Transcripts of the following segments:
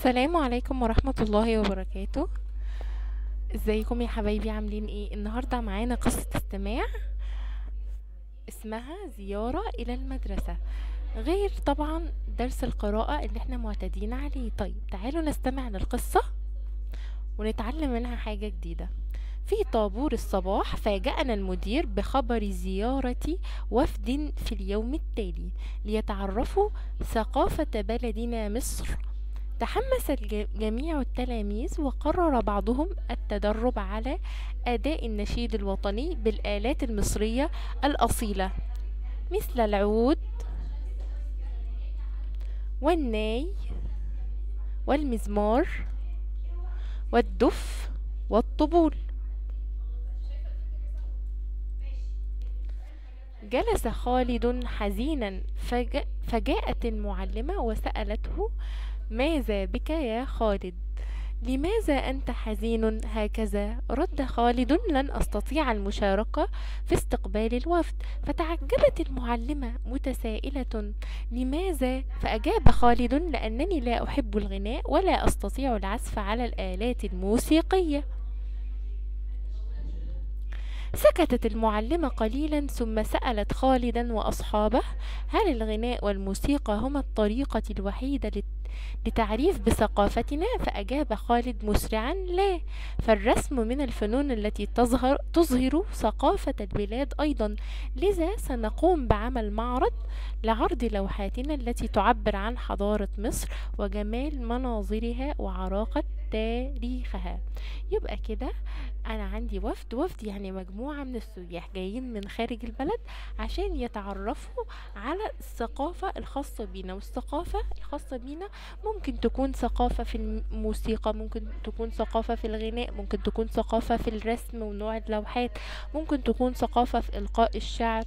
السلام عليكم ورحمة الله وبركاته ازيكم يا حبايبي عاملين ايه النهاردة معانا قصة استماع اسمها زيارة الى المدرسة غير طبعا درس القراءة اللي احنا معتادين عليه طيب تعالوا نستمع للقصة ونتعلم منها حاجة جديدة في طابور الصباح فاجأنا المدير بخبر زيارة وفد في اليوم التالي ليتعرفوا ثقافة بلدنا مصر تحمس الج- جميع التلاميذ وقرر بعضهم التدرب على أداء النشيد الوطني بالآلات المصرية الأصيلة مثل العود والناي والمزمار والدف والطبول جلس خالد حزينا فج- فجاءت المعلمة وسألته ماذا بك يا خالد لماذا أنت حزين هكذا رد خالد لن أستطيع المشاركة في استقبال الوفد فتعجبت المعلمة متسائلة لماذا فأجاب خالد لأنني لا أحب الغناء ولا أستطيع العزف على الآلات الموسيقية سكتت المعلمة قليلا ثم سألت خالدا وأصحابه هل الغناء والموسيقى هما الطريقة الوحيدة لت- لتعريف بثقافتنا فأجاب خالد مسرعا لا فالرسم من الفنون التي تظهر, تظهر ثقافة البلاد أيضا لذا سنقوم بعمل معرض لعرض لوحاتنا التي تعبر عن حضارة مصر وجمال مناظرها وعراقة تاريخها يبقى كده انا عندي وفد وفد يعني مجموعة من السياح جايين من خارج البلد عشان يتعرفوا على الثقافة الخاصة بينا والثقافة الخاصة بينا ممكن تكون ثقافة في الموسيقى ممكن تكون ثقافة في الغناء ممكن تكون ثقافة في الرسم ونوع اللوحات ممكن تكون ثقافة في إلقاء الشعر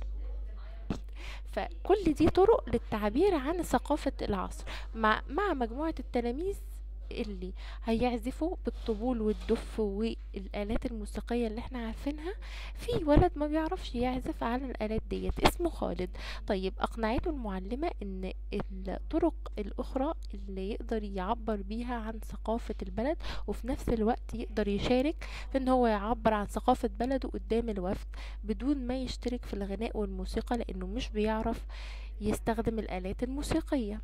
فكل دي طرق للتعبير عن ثقافة العصر مع, مع مجموعة التلاميذ اللي هيعزفوا بالطبول والدف والآلات الموسيقية اللي احنا عارفينها في ولد ما بيعرفش يعزف على الآلات ديت اسمه خالد طيب أقنعته المعلمة إن الطرق الأخرى اللي يقدر يعبر بيها عن ثقافة البلد وفي نفس الوقت يقدر يشارك في إن هو يعبر عن ثقافة بلده قدام الوفد بدون ما يشترك في الغناء والموسيقى لأنه مش بيعرف يستخدم الآلات الموسيقية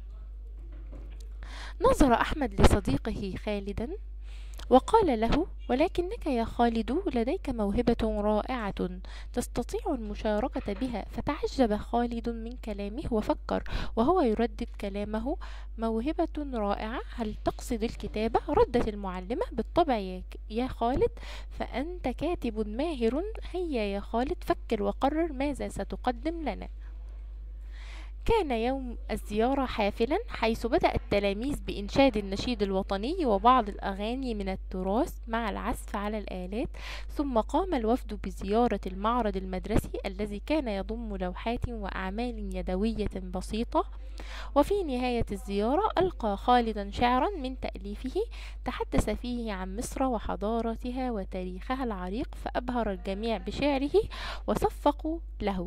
نظر أحمد لصديقه خالدا وقال له ولكنك يا خالد لديك موهبة رائعة تستطيع المشاركة بها فتعجب خالد من كلامه وفكر وهو يردد كلامه موهبة رائعة هل تقصد الكتابة ردت المعلمة بالطبع يا ك- يا خالد فأنت كاتب ماهر هيا يا خالد فكر وقرر ماذا ستقدم لنا كان يوم الزيارة حافلا حيث بدأ التلاميذ بإنشاد النشيد الوطني وبعض الأغاني من التراث مع العزف على الآلات ثم قام الوفد بزيارة المعرض المدرسي الذي كان يضم لوحات وأعمال يدوية بسيطة وفي نهاية الزيارة ألقى خالدا شعرا من تأليفه تحدث فيه عن مصر وحضارتها وتاريخها العريق فأبهر الجميع بشعره وصفقوا له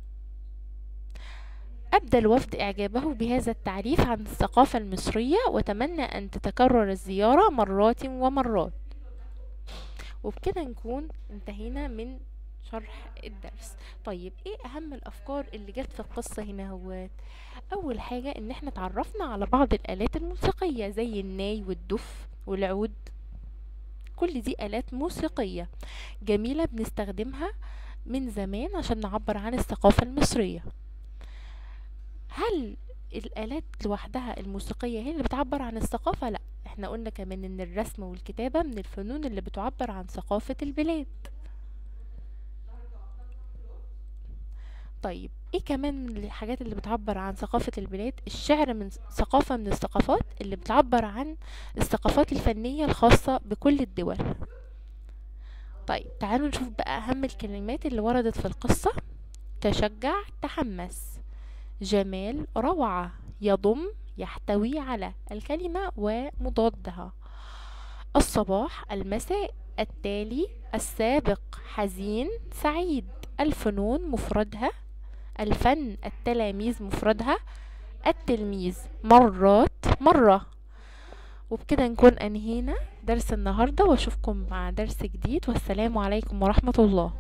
أبدى الوفد إعجابه بهذا التعريف عن الثقافة المصرية وتمنى أن تتكرر الزيارة مرات ومرات وبكده نكون انتهينا من شرح الدرس طيب ايه اهم الافكار اللي جت في القصة هنا هو اول حاجة ان احنا اتعرفنا على بعض الالات الموسيقية زي الناي والدف والعود كل دي الات موسيقية جميلة بنستخدمها من زمان عشان نعبر عن الثقافة المصرية هل الآلات لوحدها الموسيقية هي اللي بتعبر عن الثقافة؟ لا احنا قلنا كمان ان الرسم والكتابة من الفنون اللي بتعبر عن ثقافة البلاد طيب ايه كمان من الحاجات اللي بتعبر عن ثقافة البلاد الشعر من ثقافة من الثقافات اللي بتعبر عن الثقافات الفنية الخاصة بكل الدول طيب تعالوا نشوف بقى أهم الكلمات اللي وردت في القصة تشجع تحمس جمال روعة يضم يحتوي على الكلمة ومضادها الصباح المساء التالي السابق حزين سعيد الفنون مفردها الفن التلاميذ مفردها التلميذ مرات مرة وبكده نكون أنهينا درس النهاردة وأشوفكم مع درس جديد والسلام عليكم ورحمة الله